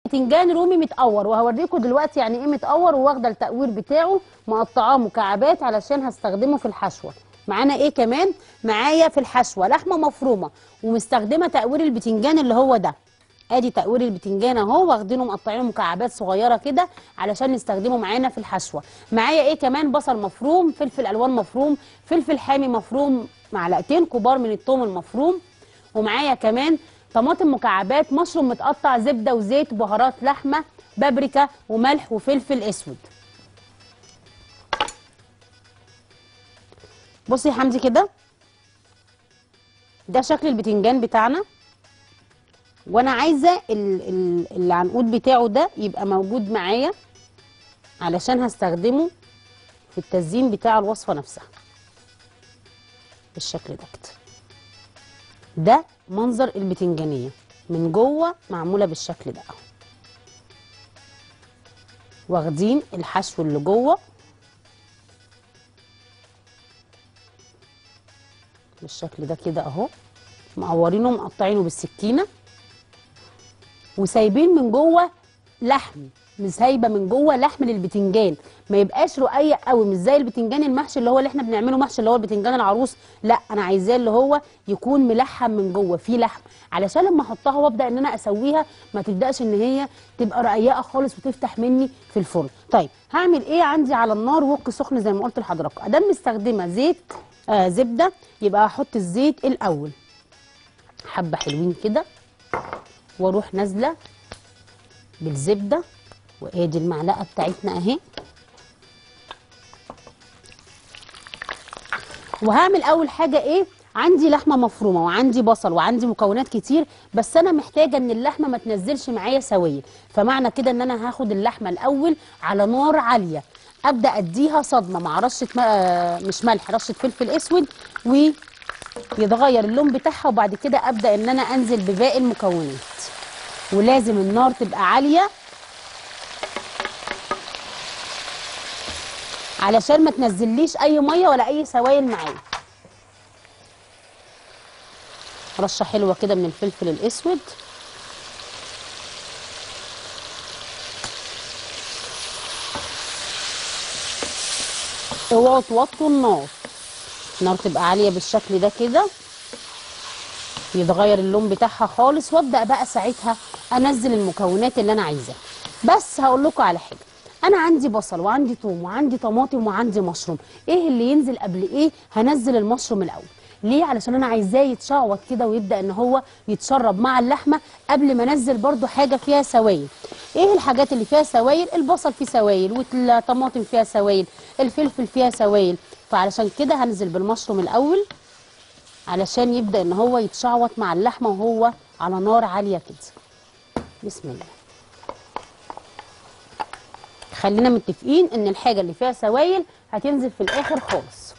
باذنجان رومي متقور وهوريكم دلوقتي يعني ايه متقور وواخده التقوير بتاعه مقطعاه مكعبات علشان هستخدمه في الحشوه معانا ايه كمان معايا في الحشوه لحمه مفرومه ومستخدمه تقوير البتنجان اللي هو ده ادي تقوير البتنجان اهو واخدينه مقطعينه مكعبات صغيره كده علشان نستخدمه معانا في الحشوه معايا ايه كمان بصل مفروم فلفل الوان مفروم فلفل حامي مفروم معلقتين كبار من الثوم المفروم ومعايا كمان طماطم مكعبات مشروم متقطع زبده وزيت بهارات لحمه بابريكا وملح وفلفل اسود بصي يا حمدي كده ده شكل البتنجان بتاعنا وانا عايزه ال- ال- العنقود بتاعه ده يبقى موجود معايا علشان هستخدمه في التزيين بتاع الوصفه نفسها بالشكل ده كده ده منظر البتنجانيه من جوه معموله بالشكل ده اهو واخدين الحشو اللي جوه بالشكل ده كده اهو مقورينه ومقطعينه بالسكينه وسايبين من جوه لحم مش سايبه من جوه لحم للبتنجان ما يبقاش رقيق قوي مش زي البتنجان المحشي اللي هو اللي احنا بنعمله محشي اللي هو البتنجان العروس لا انا عايزاه اللي هو يكون ملحم من جوه فيه لحم علشان لما احطها وابدا ان انا اسويها ما تبداش ان هي تبقى رقيقه خالص وتفتح مني في الفرن طيب هعمل ايه عندي على النار وك سخن زي ما قلت لحضراتكم ادام مستخدمه زيت آه زبده يبقى هحط الزيت الاول حبه حلوين كده واروح نازله بالزبده وادي المعلقه بتاعتنا اهي وهعمل اول حاجه ايه عندي لحمه مفرومه وعندي بصل وعندي مكونات كتير بس انا محتاجه ان اللحمه ما تنزلش معايا سويه فمعنى كده ان انا هاخد اللحمه الاول على نار عاليه ابدا اديها صدمه مع رشه م- آه، مش ملح رشه فلفل اسود ويتغير اللون بتاعها وبعد كده ابدا ان انا انزل بباقي المكونات ولازم النار تبقى عاليه علشان ما تنزليش اي ميه ولا اي سوائل معايا رشه حلوه كده من الفلفل الاسود اوعوا توطوا النار النار تبقى عاليه بالشكل ده كده يتغير اللون بتاعها خالص وابدا بقى ساعتها انزل المكونات اللي انا عايزاها بس هقول لكم على حاجه انا عندي بصل وعندي ثوم وعندي طماطم وعندي مشروم ايه اللي ينزل قبل ايه هنزل المشروم الاول ليه علشان انا عايزاه يتشعوط كده ويبدا ان هو يتشرب مع اللحمه قبل ما انزل برده حاجه فيها سوائل ايه الحاجات اللي فيها سوائل البصل فيه سوائل والطماطم فيها سوائل الفلفل فيها سوائل فعلشان كده هنزل بالمشروم الاول علشان يبدا ان هو يتشعوط مع اللحمه وهو على نار عاليه كده بسم الله خلينا متفقين ان الحاجه اللي فيها سوائل هتنزل في الاخر خالص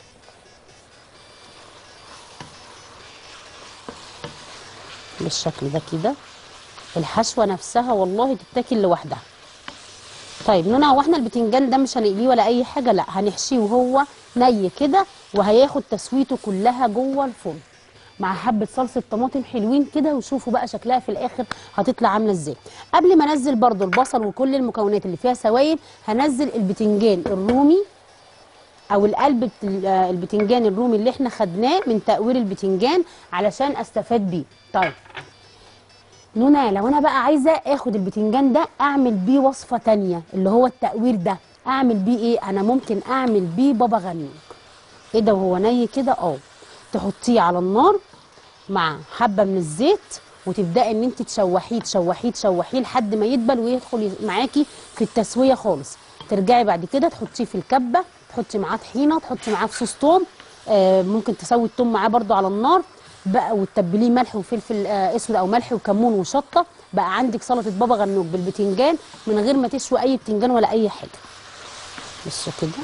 بالشكل ده كده الحشوه نفسها والله تتاكل لوحدها طيب نونا هو احنا البتنجان ده مش هنقليه ولا اي حاجه لا هنحشيه وهو ني كده وهياخد تسويته كلها جوه الفرن مع حبه صلصه طماطم حلوين كده وشوفوا بقى شكلها في الاخر هتطلع عامله ازاي قبل ما انزل برضو البصل وكل المكونات اللي فيها سوائل هنزل البتنجان الرومي او القلب بت- آه، البتنجان الرومي اللي احنا خدناه من تقوير البتنجان علشان استفاد بيه طيب نونا لو انا بقى عايزه اخد البتنجان ده اعمل بيه وصفه تانية اللي هو التقوير ده اعمل بيه ايه انا ممكن اعمل بيه بابا غنوج ايه ده وهو ني كده اه تحطيه على النار مع حبه من الزيت وتبداي ان انت تشوحيه تشوحيه تشوحيه لحد ما يدبل ويدخل معاكي في التسويه خالص ترجعي بعد كده تحطيه في الكبه تحطي معاه طحينه تحطي معاه فصوص توم آه ممكن تسوي التوم معاه برده على النار بقى وتتبليه ملح وفلفل آه اسود او ملح وكمون وشطه بقى عندك سلطه بابا غنوج بالبتنجان من غير ما تشوي اي بتنجان ولا اي حاجه بصوا كده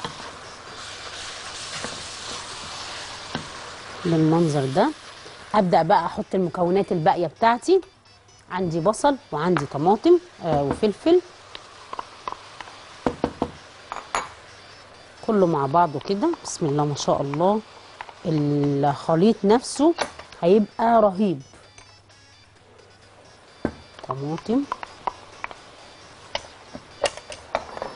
بالمنظر ده ابدا بقى احط المكونات الباقيه بتاعتي عندي بصل وعندي طماطم آه وفلفل كله مع بعضه كده بسم الله ما شاء الله الخليط نفسه هيبقى رهيب طماطم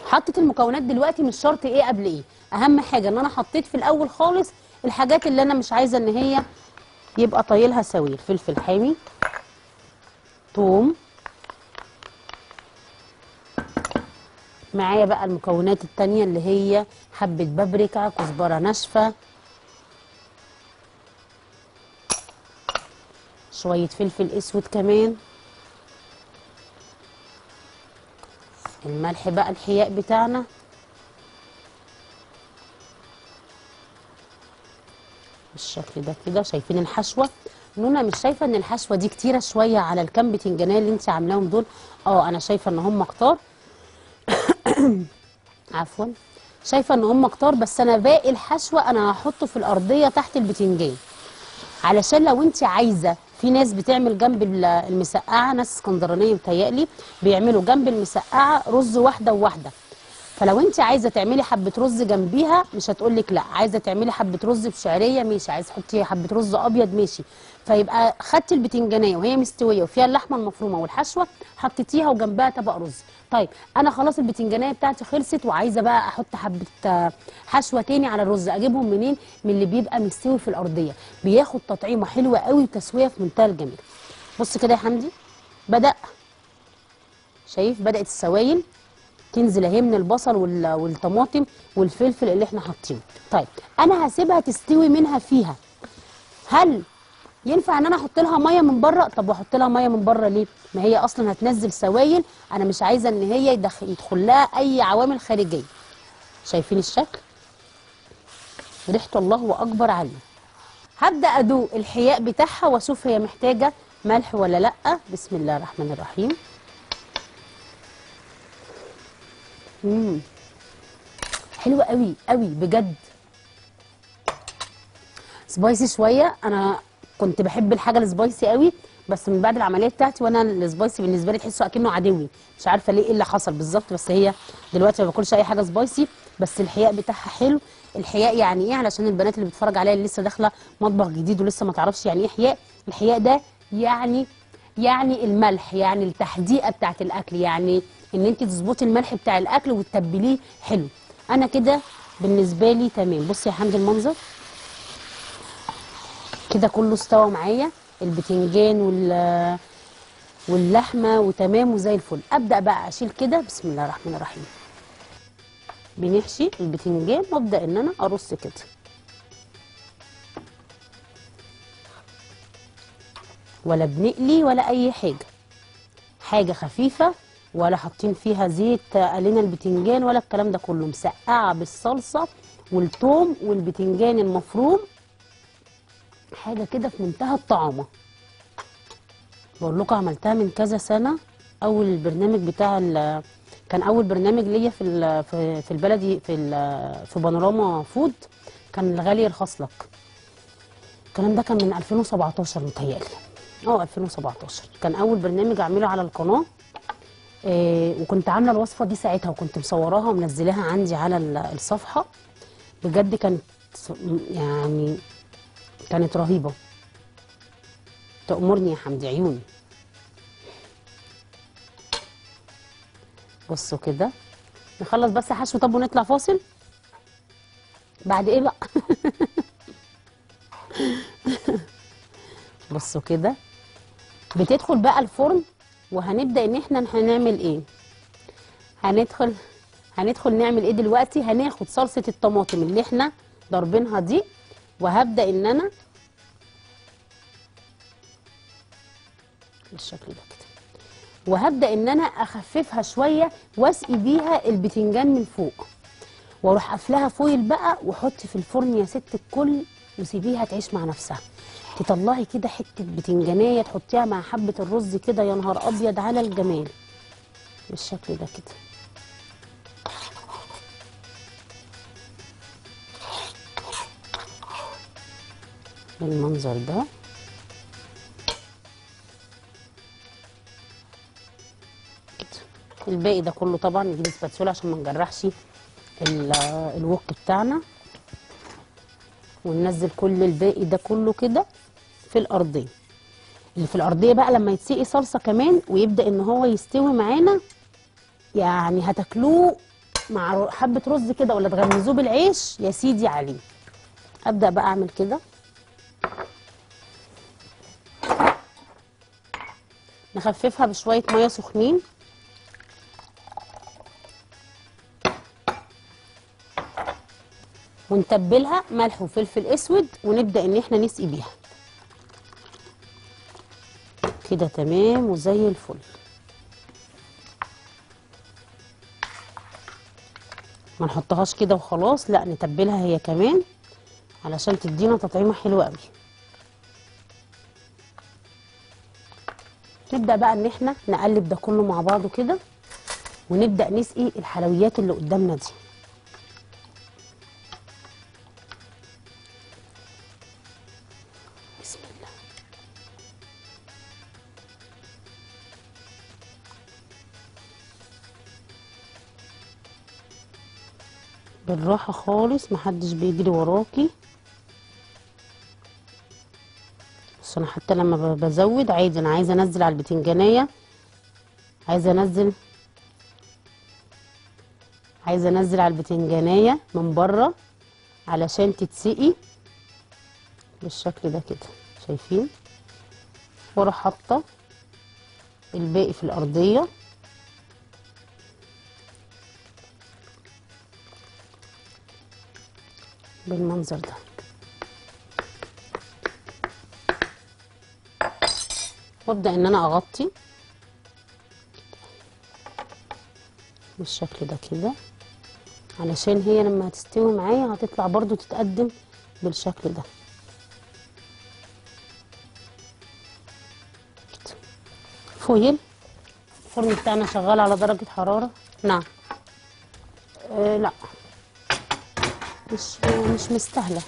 حطيت المكونات دلوقتي مش شرط ايه قبل ايه اهم حاجه ان انا حطيت في الاول خالص الحاجات اللي انا مش عايزه ان هي يبقى طايلها سويل فلفل حامي توم معايا بقى المكونات التانية اللي هي حبة بابريكا كزبرة ناشفة شوية فلفل اسود كمان الملح بقى الحياء بتاعنا بالشكل ده كده شايفين الحشوه نونا مش شايفه ان الحشوه دي كتيره شويه على الكام بتنجانيه اللي انت عاملاهم دول اه انا شايفه ان هم كتار عفوا شايفه ان هم كتار بس انا باقي الحشوه انا هحطه في الارضيه تحت البتنجان علشان لو انت عايزه في ناس بتعمل جنب ال- المسقعه ناس اسكندرانيه متهيألي بيعملوا جنب المسقعه رز واحده وواحده فلو انت عايزه تعملي حبه رز جنبيها مش هتقولك لا عايزه تعملي حبه رز بشعريه ماشي عايزه تحطي حبه رز ابيض ماشي فيبقى خدتي البتنجانيه وهي مستويه وفيها اللحمه المفرومه والحشوه حطيتيها وجنبها طبق رز طيب انا خلاص البتنجانيه بتاعتي خلصت وعايزه بقى احط حبه آه، حشوه تاني على الرز اجيبهم منين من اللي بيبقى مستوي في الارضيه بياخد تطعيمه حلوه قوي وتسويه في منتهى الجمال بص كده يا حمدي بدا شايف بدات السوائل تنزل اهي من البصل وال- والطماطم والفلفل اللي احنا حاطينه طيب انا هسيبها تستوي منها فيها هل ينفع ان انا احط لها ميه من بره طب واحط لها ميه من بره ليه ما هي اصلا هتنزل سوائل انا مش عايزه ان هي يدخ- يدخل لها اي عوامل خارجيه شايفين الشكل ريحته الله اكبر عليه هبدا ادوق الحياء بتاعها واشوف هي محتاجه ملح ولا لا بسم الله الرحمن الرحيم امم حلوه قوي قوي بجد سبايسي شويه انا كنت بحب الحاجه السبايسي قوي بس من بعد العمليه بتاعتي وانا السبايسي بالنسبه لي تحسه اكنه عدوي مش عارفه ليه ايه اللي حصل بالظبط بس هي دلوقتي ما باكلش اي حاجه سبايسي بس الحياء بتاعها حلو الحياء يعني ايه علشان البنات اللي بتتفرج عليا اللي لسه داخله مطبخ جديد ولسه ما تعرفش يعني ايه حياء الحياء ده يعني يعني الملح يعني التحديقه بتاعت الاكل يعني ان انت تظبطي الملح بتاع الاكل وتتبليه حلو انا كده بالنسبه لي تمام بصي يا حمدي المنظر كده كله استوى معايا البتنجان وال واللحمه وتمام وزي الفل ابدا بقى اشيل كده بسم الله الرحمن الرحيم بنحشي البتنجان وابدا ان انا ارص كده ولا بنقلي ولا اي حاجه حاجه خفيفه ولا حاطين فيها زيت قلينا البتنجان ولا الكلام ده كله مسقعه بالصلصه والثوم والبتنجان المفروم حاجه كده في منتهى الطعامه بقول لكم عملتها من كذا سنه اول البرنامج بتاع ال- كان اول برنامج ليا في ال- في في البلدي في ال- في بانوراما فود كان الغالي يرخص لك الكلام ده كان من 2017 متهيألي اه 2017 كان اول برنامج اعمله على القناه إيه وكنت عامله الوصفه دي ساعتها وكنت مصوراها ومنزلاها عندي على ال- الصفحه بجد كانت يعني كانت رهيبه تأمرني يا حمدي عيوني بصوا كده نخلص بس حشو طب ونطلع فاصل بعد ايه بقى بصوا كده بتدخل بقى الفرن وهنبدأ ان احنا هنعمل ايه هندخل هندخل نعمل ايه دلوقتي هناخد صلصة الطماطم اللي احنا ضاربينها دي وهبدأ ان انا بالشكل ده كده وهبدأ ان انا اخففها شوية واسقي بيها البتنجان من فوق واروح قافلاها فويل بقى وحطي في الفرن يا ست الكل وسيبيها تعيش مع نفسها تطلعي كده حته بتنجانيه تحطيها مع حبه الرز كده يا نهار ابيض على الجمال بالشكل ده كده بالمنظر ده كده الباقي ده كله طبعا نجيب سباتسولا عشان ما نجرحش ال- الوك بتاعنا وننزل كل الباقي ده كله كده في الارضيه اللي في الارضيه بقى لما يتسقي صلصه كمان ويبدا ان هو يستوي معانا يعني هتاكلوه مع رو- حبه رز كده ولا تغمزوه بالعيش يا سيدي عليه ابدا بقى اعمل كده نخففها بشويه ميه سخنين ونتبلها ملح وفلفل اسود ونبدا ان احنا نسقي بيها كده تمام وزي الفل ما نحطهاش كده وخلاص لا نتبلها هي كمان علشان تدينا تطعيمه حلوه قوي نبدا بقى ان احنا نقلب ده كله مع بعضه كده ونبدا نسقي الحلويات اللي قدامنا دي بسم الله بالراحة خالص محدش بيجري وراكي بس انا حتى لما ب- بزود عادي انا عايزة انزل على البتنجانية عايزة انزل عايزة انزل على البتنجانية من بره علشان تتسقي بالشكل ده كده شايفين واروح حاطة الباقي في الأرضية بالمنظر ده وابدا ان انا اغطي بالشكل ده كده علشان هي لما هتستوي معايا هتطلع برضو تتقدم بالشكل ده كده. فويل الفرن بتاعنا شغال على درجة حرارة نعم آه لا مش مش مستاهله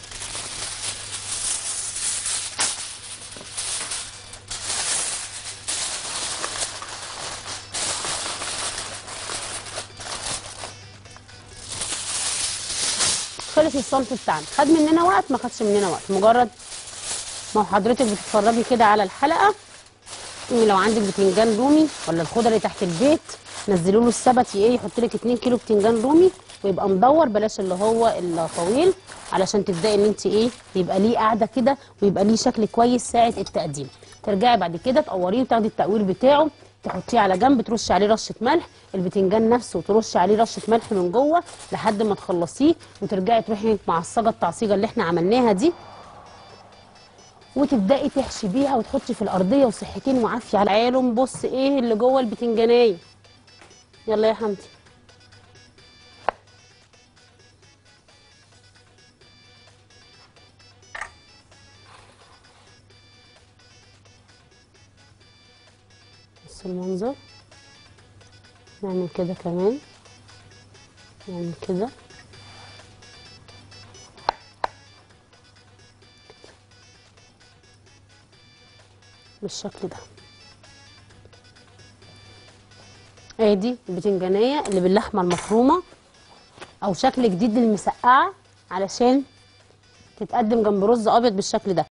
خلص الصنف بتاعنا خد مننا وقت ما خدش مننا وقت مجرد ما حضرتك بتتفرجي كده على الحلقه إن لو عندك بتنجان رومي ولا الخضر اللي تحت البيت نزلوا له السبت ايه يحط لك 2 كيلو بتنجان رومي ويبقى مدور بلاش اللي هو الطويل علشان تبداي ان انت ايه يبقى ليه قاعده كده ويبقى ليه شكل كويس ساعه التقديم ترجعي بعد كده تقوريه وتاخدي التقوير بتاعه تحطيه على جنب ترشي عليه رشه ملح البتنجان نفسه ترشي عليه رشه ملح من جوه لحد ما تخلصيه وترجعي تروحي معصجه التعصيجه اللي احنا عملناها دي وتبداي تحشي بيها وتحطي في الارضيه وصحتين وعافيه على عيالهم بص ايه اللي جوه البتنجانيه يلا يا حمدي بص المنظر نعمل كده كمان نعمل كده بالشكل ده ادي البتنجانيه اللي باللحمه المفرومه او شكل جديد للمسقعه علشان تتقدم جنب رز ابيض بالشكل ده